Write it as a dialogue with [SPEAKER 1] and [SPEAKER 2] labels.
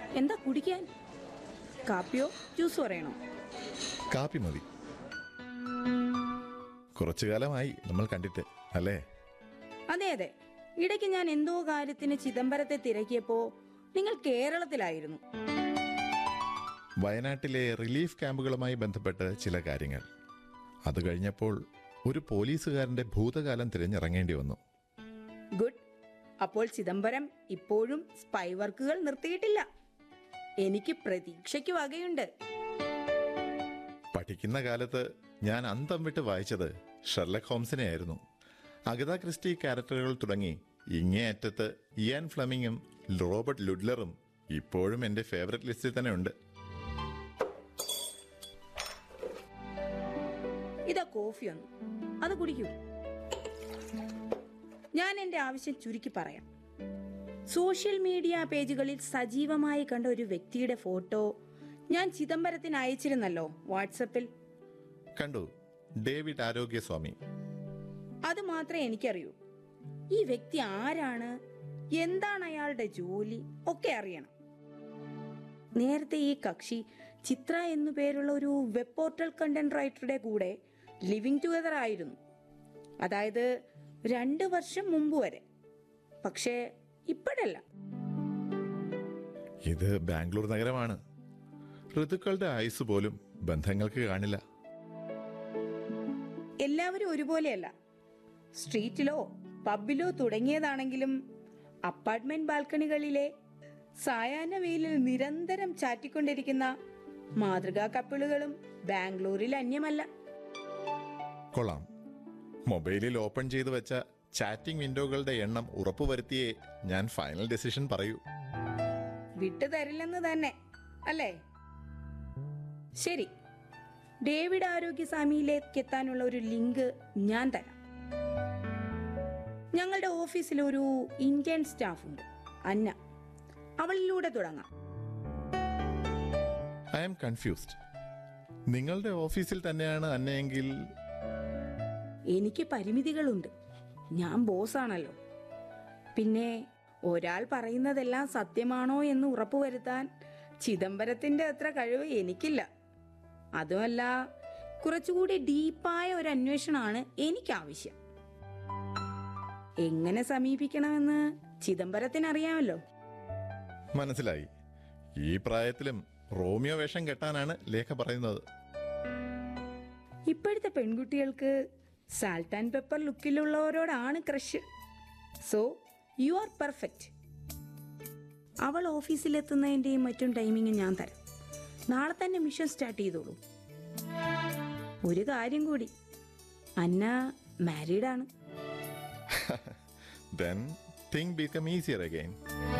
[SPEAKER 1] എന്താ കുടിക്കാൻ കാപ്പിയോ ജ്യൂസ് പറയണോ
[SPEAKER 2] കാപ്പി മതി കുറച്ചു കാലമായി നമ്മൾ കണ്ടിട്ട് അല്ലേ
[SPEAKER 1] അതെ അതെ ഇടയ്ക്ക് ഞാൻ എന്തോ കാര്യത്തിന് ചിദംബരത്തെ തിരക്കിയപ്പോ നിങ്ങൾ കേരളത്തിലായിരുന്നു
[SPEAKER 2] വയനാട്ടിലെ റിലീഫ് ക്യാമ്പുകളുമായി ബന്ധപ്പെട്ട് ചില കാര്യങ്ങൾ അത് കഴിഞ്ഞപ്പോൾ ഒരു പോലീസുകാരന്റെ ഭൂതകാലം തിരഞ്ഞിറങ്ങേണ്ടി വന്നു
[SPEAKER 1] ഗുഡ് അപ്പോൾ ചിദംബരം ഇപ്പോഴും സ്പൈ വർക്കുകൾ നിർത്തിയിട്ടില്ല എനിക്ക് പ്രതീക്ഷയ്ക്ക് വകയുണ്ട്
[SPEAKER 2] പഠിക്കുന്ന കാലത്ത് ഞാൻ അന്തം വിട്ട് വായിച്ചത് ഷെർലക് ഹോംസിനെ ആയിരുന്നു അഗത ക്രിസ്റ്റി ക്യാരക്ടറുകൾ തുടങ്ങി ഇങ്ങേ അറ്റത്ത് ഇയാൻ ഫ്ലമിങ്ങും റോബർട്ട് ലുഡ്ലറും ഇപ്പോഴും എൻ്റെ ഫേവററ്റ് ലിസ്റ്റിൽ തന്നെ ഉണ്ട്
[SPEAKER 1] ഇതാ കോഫി ഒന്ന് അത് കുടിക്കൂ ഞാൻ എന്റെ ആവശ്യം ചുരുക്കി പറയാം സോഷ്യൽ മീഡിയ പേജുകളിൽ സജീവമായി കണ്ട ഒരു വ്യക്തിയുടെ ഫോട്ടോ ഞാൻ ചിദംബരത്തിന് അയച്ചിരുന്നല്ലോ വാട്സപ്പിൽ
[SPEAKER 2] കണ്ടു ഡേവിഡ് ആരോഗ്യസ്വാമി
[SPEAKER 1] അത് മാത്രമേ എനിക്കറിയൂ ഈ വ്യക്തി ആരാണ് എന്താണ് അയാളുടെ ജോലി ഒക്കെ അറിയണം നേരത്തെ ഈ കക്ഷി ചിത്ര എന്നു പേരുള്ള ഒരു വെബ് പോർട്ടൽ കണ്ടന്റ് റൈറ്ററുടെ കൂടെ ലിവിങ് ടുഗദർ ആയിരുന്നു അതായത് രണ്ട് വർഷം മുമ്പ് വരെ പക്ഷേ ഇപ്പോഴല്ല
[SPEAKER 2] ഇത് ബാംഗ്ലൂർ നഗരമാണ് ഋതുക്കളുടെ ആയുസ് പോലും ബന്ധങ്ങൾക്ക് കാണില്ല
[SPEAKER 1] എല്ലാവരും ഒരുപോലെയല്ല സ്ട്രീറ്റിലോ പബ്ബിലോ തുടങ്ങിയതാണെങ്കിലും അപ്പാർട്ട്മെന്റ് ബാൽക്കണികളിലെ സായാഹ്ന വെയിലിൽ നിരന്തരം ചാറ്റിക്കൊണ്ടിരിക്കുന്ന മാതൃകാ കപ്പിളുകളും ബാംഗ്ലൂരിൽ അന്യമല്ല
[SPEAKER 2] കൊള്ളാം മൊബൈലിൽ ഓപ്പൺ ചെയ്തു വെച്ച ചാറ്റിംഗ് വിൻഡോകളുടെ എണ്ണം ഉറപ്പുവരുത്തിയേ ഞാൻ ഫൈനൽ ഡെസിഷൻ പറയൂ
[SPEAKER 1] വിട്ടു തരില്ലെന്ന് തന്നെ അല്ലേ ശരി ഡേവിഡ് ആരോഗ്യസ്വാമിയിലേക്ക് എത്താനുള്ള ഒരു ലിങ്ക് ഞാൻ തരാം ഞങ്ങളുടെ ഓഫീസിൽ ഒരു ഇന്ത്യൻ സ്റ്റാഫ് ഉണ്ട് അന്ന അവളിലൂടെ തുടങ്ങാം
[SPEAKER 2] ഐ ആം കൺഫ്യൂസ്ഡ് നിങ്ങളുടെ ഓഫീസിൽ തന്നെയാണ് അന്നയെങ്കിൽ
[SPEAKER 1] എനിക്ക് പരിമിതികളുണ്ട് ഞാൻ ബോസാണല്ലോ പിന്നെ ഒരാൾ പറയുന്നതെല്ലാം സത്യമാണോ എന്ന് ഉറപ്പുവരുത്താൻ ചിദംബരത്തിന്റെ അത്ര കഴിവ് എനിക്കില്ല അതുമല്ല കുറച്ചുകൂടി ഡീപ്പായ ഒരു അന്വേഷണമാണ് എനിക്ക് ആവശ്യം എങ്ങനെ സമീപിക്കണമെന്ന് ചിദംബരത്തിന് അറിയാമല്ലോ
[SPEAKER 2] മനസ്സിലായി ഈ പ്രായത്തിലും റോമിയോ വേഷം കെട്ടാനാണ് ലേഖ പറയുന്നത്
[SPEAKER 1] ഇപ്പോഴത്തെ പെൺകുട്ടികൾക്ക് സാൾട്ട് ആൻഡ് പെപ്പർ ലുക്കിലുള്ളവരോടാണ് crush so you are perfect അവൾ ഓഫീസിലെത്തുന്നതിൻ്റെയും മറ്റും ടൈമിങ് ഞാൻ തരാം നാളെ തന്നെ മിഷൻ സ്റ്റാർട്ട് ചെയ്തോളൂ ഒരു കാര്യം കൂടി അന്ന മാരീഡാണ്
[SPEAKER 2] then thing become easier again